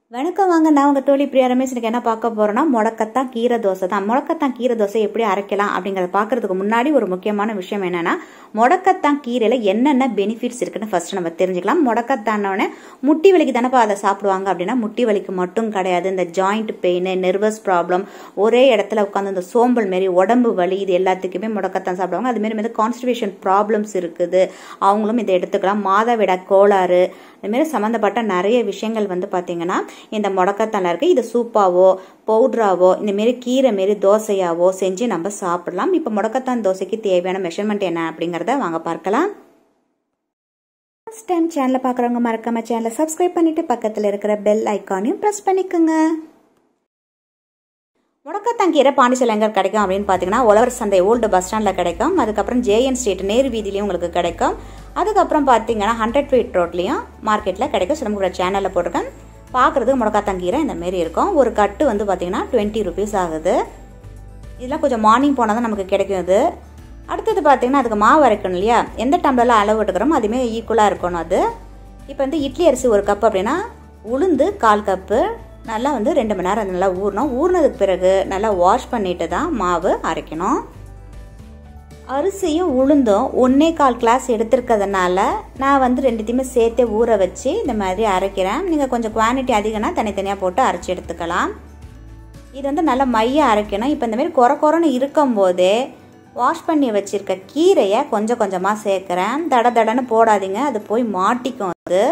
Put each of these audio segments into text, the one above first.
வணக்கம் வாங்க நான் உங்கள் தோழி பிரியா ரமேஷ் எனக்கு என்ன பார்க்க போகிறோன்னா முடக்கத்தான் கீரை தோசை தான் முடக்கத்தான் கீரை தோசை எப்படி அரைக்கலாம் அப்படிங்கிறத பார்க்கறதுக்கு முன்னாடி ஒரு முக்கியமான விஷயம் என்னன்னா முடக்கத்தான் கீரையில் என்னென்ன பெனிஃபிட்ஸ் இருக்குன்னு ஃபர்ஸ்ட் நம்ம தெரிஞ்சுக்கலாம் முடக்கத்தானோடனே முட்டி வலிக்கு தானப்பா அதை சாப்பிடுவாங்க அப்படின்னா முட்டி வலிக்கு மட்டும் கிடையாது இந்த ஜாயிண்ட் பெயின் நெர்வஸ் ப்ராப்ளம் ஒரே இடத்துல உட்காந்து இந்த சோம்பல் மாரி உடம்பு வலி இது எல்லாத்துக்குமே முடக்கத்தான் சாப்பிடுவாங்க அதுமாரி வந்து கான்ஸ்டிபேஷன் ப்ராப்ளம்ஸ் இருக்குது அவங்களும் இதை எடுத்துக்கலாம் மாதவிட கோளாறு இதுமாரி சம்மந்தப்பட்ட நிறைய விஷயங்கள் வந்து பார்த்தீங்கன்னா இந்த முடக்கத்தால இருக்குது இது சூப்பாவோ பவுட்ராவோ இந்தமாரி கீரை மாரி தோசையாவோ செஞ்சு நம்ம சாப்பிடலாம் இப்போ முடக்கத்தான் தோசைக்கு தேவையான மெஷர்மெண்ட் என்ன அப்படிங்கிறத வாங்க பார்க்கலாம் ஃபஸ்ட் டைம் சேனலை பார்க்குறவங்க மறக்காம சேனலை சப்ஸ்கிரைப் பண்ணிட்டு பக்கத்தில் இருக்கிற பெல் ஐக்கானையும் ப்ரெஸ் பண்ணிக்கோங்க முடக்கத்தங்கீரை பாண்டிச்சேரியில் எங்கே கிடைக்கும் அப்படின்னு பார்த்தீங்கன்னா உழவர் சந்தை ஓல்டு பஸ் ஸ்டாண்டில் கிடைக்கும் அதுக்கப்புறம் ஜேஎன் ஸ்ட்ரீட் நேரு வீதியிலையும் உங்களுக்கு கிடைக்கும் அதுக்கப்புறம் பார்த்தீங்கன்னா ஹண்ட்ரட் ஃபீட் ரோட்லேயும் மார்க்கெட்டில் கிடைக்கும் சிலம்புற சேனலில் போட்டிருக்கேன் பார்க்குறதுக்கு முடக்காத்தங்கீரை இந்த மாரி இருக்கும் ஒரு கட்டு வந்து பார்த்தீங்கன்னா டுவெண்ட்டி ருபீஸ் ஆகுது இதெல்லாம் கொஞ்சம் மார்னிங் போனால் தான் நமக்கு கிடைக்கும் இது அடுத்தது பார்த்தீங்கன்னா அதுக்கு மாவு அரைக்கணும் இல்லையா எந்த டம்ளரில் அளவு விட்டுக்கிறோமோ அதுவுமே ஈக்குவலாக இருக்கணும் அது இப்போ வந்து இட்லி அரிசி ஒரு கப் அப்படின்னா உளுந்து கால் கப்பு நல்லா வந்து ரெண்டு மணி நேரம் நல்லா ஊறணும் ஊறினதுக்கு பிறகு நல்லா வாஷ் பண்ணிட்டு தான் மாவு அரைக்கணும் அரிசியும் உளுந்தும் ஒன்றே கால் கிளாஸ் எடுத்துருக்கிறதுனால நான் வந்து ரெண்டுத்தையுமே சேர்த்தே ஊற வச்சு இந்த மாதிரி அரைக்கிறேன் நீங்கள் கொஞ்சம் குவான்டிட்டி அதிகம்னா தனித்தனியாக போட்டு அரைச்சி எடுத்துக்கலாம் இது வந்து நல்லா மைய அரைக்கணும் இப்போ இந்த மாதிரி குறை குறைன்னு இருக்கும்போதே வாஷ் பண்ணி வச்சுருக்க கீரையை கொஞ்சம் கொஞ்சமாக சேர்க்குறேன் தட தடன்னு போடாதீங்க அது போய் மாட்டிக்கும் அது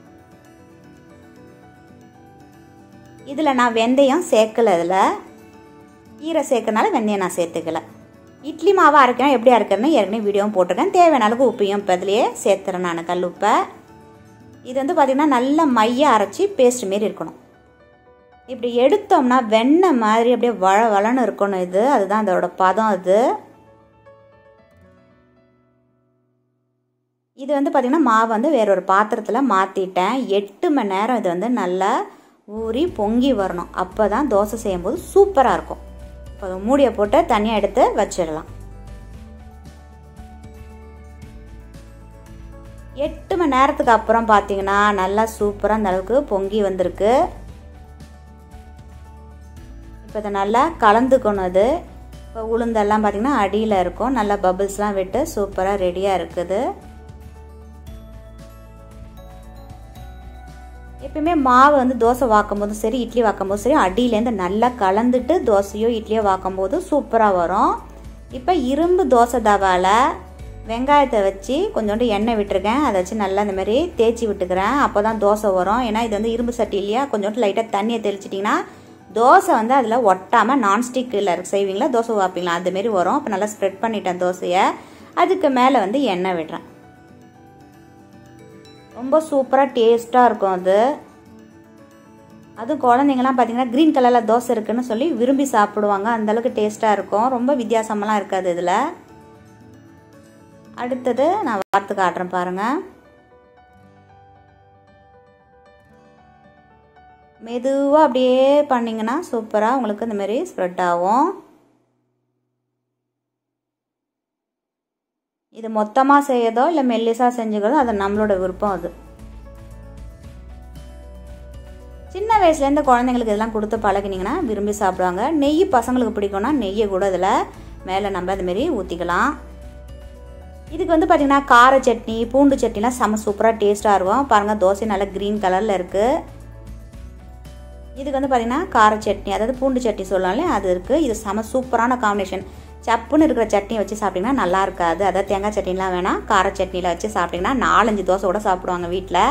இதில் நான் வெந்தயம் சேர்க்கல இதில் கீரை சேர்க்கறனால வெந்தயம் நான் சேர்த்துக்கல இட்லி மாவை அரைக்கணும் எப்படி அரைக்கிறேன்னு ஏற்கனவே வீடியோவும் போட்டிருக்கேன் தேவையான அளவுக்கு உப்பையும் இப்போ இதுலேயே சேர்த்துறேன் நான் கல் உப்பை இது வந்து பார்த்திங்கன்னா நல்ல மைய அரைச்சி பேஸ்ட் மாரி இருக்கணும் இப்படி எடுத்தோம்னா வெண்ணெய் மாதிரி அப்படியே வள வளன்னு இருக்கணும் இது அதுதான் அதோட பதம் அது இது வந்து பார்த்திங்கன்னா மாவு வந்து வேற ஒரு பாத்திரத்தில் மாற்றிட்டேன் எட்டு மணி நேரம் இது வந்து நல்லா ஊறி பொங்கி வரணும் அப்போ தான் தோசை செய்யும்போது சூப்பராக இருக்கும் இப்போ மூடியை போட்டு தனியாக எடுத்து வச்சிடலாம் எட்டு மணி நேரத்துக்கு அப்புறம் பார்த்தீங்கன்னா நல்லா சூப்பராக அந்த அளவுக்கு பொங்கி வந்திருக்கு இப்போ இதை நல்லா கலந்துக்கணும் அது இப்போ உளுந்தெல்லாம் பார்த்திங்கன்னா அடியில் இருக்கும் நல்லா பபிள்ஸ்லாம் விட்டு சூப்பராக ரெடியாக இருக்குது எப்பயுமே மாவு வந்து தோசை வாக்கும் போதும் சரி இட்லி வாக்கும் போதும் சரி அடியிலேருந்து நல்லா கலந்துட்டு தோசையோ இட்லியோ வாக்கும் போது சூப்பராக வரும் இப்போ இரும்பு தோசை தவாவில் வெங்காயத்தை வச்சு கொஞ்சோண்டு எண்ணெய் விட்டுருக்கேன் அதை வச்சு நல்லா இந்த மாதிரி தேய்ச்சி விட்டுக்கிறேன் அப்போ தான் தோசை வரும் ஏன்னா இது வந்து இரும்பு சட்டி இல்லையா கொஞ்சோண்டு லைட்டாக தண்ணியை தெளிச்சிட்டிங்கன்னா தோசை வந்து அதில் ஒட்டாமல் நான்ஸ்டிக்கில் செய்வீங்களா தோசை வாப்பீங்களா அதுமாரி வரும் அப்போ நல்லா ஸ்ப்ரெட் பண்ணிட்டேன் தோசையை அதுக்கு மேலே வந்து எண்ணெய் விடுறேன் ரொம்ப சூப்பராக டேஸ்ட்டாக இருக்கும் அது அதுவும் குழந்தைங்கலாம் பார்த்தீங்கன்னா க்ரீன் கலரில் தோசை இருக்குன்னு சொல்லி விரும்பி சாப்பிடுவாங்க அந்தளவுக்கு டேஸ்ட்டாக இருக்கும் ரொம்ப வித்தியாசமெல்லாம் இருக்காது இதில் அடுத்தது நான் வார்த்து காட்டுறேன் பாருங்கள் மெதுவாக அப்படியே பண்ணிங்கன்னா சூப்பராக உங்களுக்கு இந்த மாதிரி ஸ்ப்ரெட் ஆகும் இது மொத்தமாக செய்யதோ இல்லை மெல்லிஸாக செஞ்சுக்கிறதோ அது நம்மளோட விருப்பம் அது சின்ன வயசுலேருந்து குழந்தைங்களுக்கு இதெல்லாம் கொடுத்து பழகினீங்கன்னா விரும்பி சாப்பிடுவாங்க நெய் பசங்களுக்கு பிடிக்கும்னா நெய்யை கூட இதில் மேலே நம்ம அதுமாரி ஊற்றிக்கலாம் இதுக்கு வந்து பார்த்திங்கன்னா கார சட்னி பூண்டு சட்னிலாம் செம்ம சூப்பராக டேஸ்ட்டாக இருக்கும் பாருங்கள் தோசை நல்லா க்ரீன் கலரில் இருக்குது இதுக்கு வந்து பார்த்திங்கன்னா கார சட்னி அதாவது பூண்டு சட்னி சொல்லலாம்லே அது இருக்குது இது செம சூப்பரான காம்பினேஷன் சப்புன்னு இருக்கிற சட்னி வச்சு சாப்பிட்டிங்கன்னா நல்லா இருக்காது அதாவது தேங்காய் சட்னிலாம் வேணாம் கார சட்னியில் வச்சு சாப்பிட்டிங்கன்னா நாலஞ்சு தோசை கூட சாப்பிடுவாங்க வீட்டில்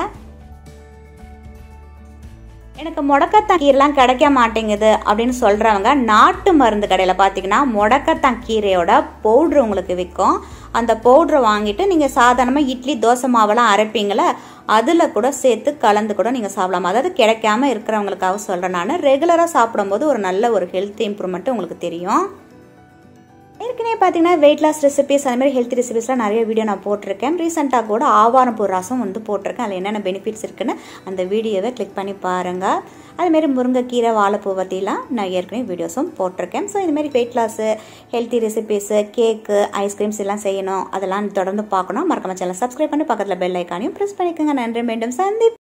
எனக்கு முடக்கத்தான் கீரைலாம் கிடைக்க மாட்டேங்குது அப்படின்னு சொல்கிறவங்க நாட்டு மருந்து கடையில் பார்த்தீங்கன்னா முடக்கத்தான் கீரையோட பவுட்ரு உங்களுக்கு விற்கும் அந்த பவுட்ரை வாங்கிட்டு நீங்கள் சாதாரணமாக இட்லி தோசை மாவெல்லாம் அரைப்பீங்களே அதில் கூட சேர்த்து கலந்து கூட நீங்கள் சாப்பிடலாம் அதாவது கிடைக்காம இருக்கிறவங்களுக்காக சொல்கிறேன் நான் ரெகுலராக சாப்பிடும்போது ஒரு நல்ல ஒரு ஹெல்த் இம்ப்ரூவ்மெண்ட் உங்களுக்கு தெரியும் ஏற்கனவே பார்த்தீங்கன்னா வெயிட் லாஸ் ரெசிபிஸ் அந்த மாதிரி ஹெல்த் ரெசிபிஸ்லாம் நிறைய வீடியோ நான் போட்டிருக்கேன் ரீசெண்டாக கூட ஆவாரம்பூ ரசம் வந்து போட்டிருக்கேன் அதில் என்னென்ன பெனிஃபிட்ஸ் இருக்குன்னு அந்த வீடியோவை கிளிக் பண்ணி பாருங்கள் அதுமாரி முருங்கைக்கீரை வாழைப்பூ பற்றிலாம் நான் ஏற்கனவே வீடியோஸும் போட்டிருக்கேன் ஸோ இதுமாரி weight loss healthy recipes cake ice creams எல்லாம் செய்யணும் அதெல்லாம் தொடர்ந்து பார்க்கணும் மறக்காம சேனல் சப்ஸ்கிரைப் பண்ணி பக்கத்தில் பெல் ஐக்கானையும் ப்ரெஸ் பண்ணிக்கோங்க நன்றி மீண்டும் சந்தி